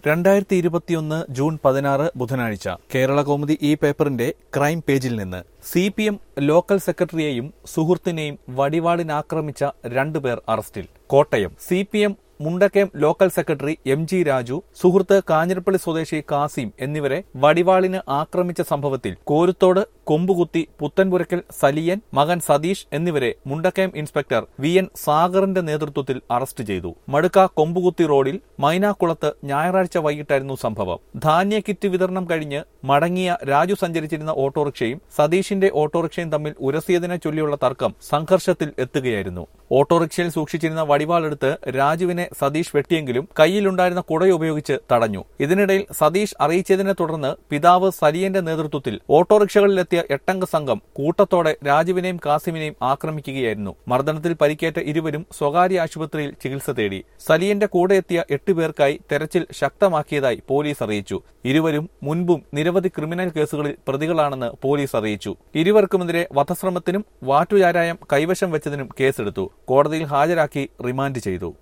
രണ്ടായിരത്തി ഇരുപത്തിയൊന്ന് ജൂൺ പതിനാറ് ബുധനാഴ്ച കേരള കൗമുദി ഈ പേപ്പറിന്റെ ക്രൈം പേജിൽ നിന്ന് സി പി എം ലോക്കൽ സെക്രട്ടറിയെയും സുഹൃത്തിനെയും വടിവാളിനാക്രമിച്ച രണ്ടുപേർ അറസ്റ്റിൽ Kottayam C P M Mundakayam local secretary M G Raju സുഹൃത്ത് കാഞ്ഞിരപ്പള്ളി സ്വദേശി കാസിം എന്നിവരെ വടിവാളിന് ആക്രമിച്ച സംഭവത്തിൽ കോരുത്തോട് കൊമ്പുകുത്തി പുത്തൻപുരക്കൽ സലിയൻ മകൻ സതീഷ് എന്നിവരെ മുണ്ടക്കയം ഇൻസ്പെക്ടർ വി എൻ സാഗറിന്റെ നേതൃത്വത്തിൽ അറസ്റ്റ് ചെയ്തു മടുക്ക കൊമ്പുകുത്തി റോഡിൽ മൈനാക്കുളത്ത് ഞായറാഴ്ച വൈകിട്ടായിരുന്നു സംഭവം ധാന്യ കിറ്റ് വിതരണം കഴിഞ്ഞ് മടങ്ങിയ രാജു സഞ്ചരിച്ചിരുന്ന ഓട്ടോറിക്ഷയും സതീഷിന്റെ ഓട്ടോറിക്ഷയും തമ്മിൽ ഉരസിയതിനെ ചൊല്ലിയുള്ള തർക്കം സംഘർഷത്തിൽ എത്തുകയായിരുന്നു ഓട്ടോറിക്ഷയിൽ സൂക്ഷിച്ചിരുന്ന വടിവാളെടുത്ത് രാജുവിനെ സതീഷ് വെട്ടിയെങ്കിലും കയ്യിലുണ്ടായിരുന്ന കുടയുപയോഗിച്ച് തടഞ്ഞു ഇതിനിടയിൽ സതീഷ് അറിയിച്ചതിനെ തുടർന്ന് പിതാവ് സലിയന്റെ നേതൃത്വത്തിൽ ഓട്ടോറിക്ഷകളിലെത്തിയ എട്ടംഗ സംഘം കൂട്ടത്തോടെ രാജുവിനെയും കാസിമിനെയും ആക്രമിക്കുകയായിരുന്നു മർദ്ദനത്തിൽ പരിക്കേറ്റ ഇരുവരും സ്വകാര്യ ആശുപത്രിയിൽ ചികിത്സ തേടി സലിയന്റെ കൂടെ എത്തിയ എട്ടുപേർക്കായി തെരച്ചിൽ ശക്തമാക്കിയതായി പോലീസ് അറിയിച്ചു ഇരുവരും മുൻപും നിരവധി ക്രിമിനൽ കേസുകളിൽ പ്രതികളാണെന്ന് പോലീസ് അറിയിച്ചു ഇരുവർക്കുമെതിരെ വധശ്രമത്തിനും വാറ്റുചാരായം കൈവശം വെച്ചതിനും കേസെടുത്തു കോടതിയിൽ ഹാജരാക്കി റിമാൻഡ് ചെയ്തു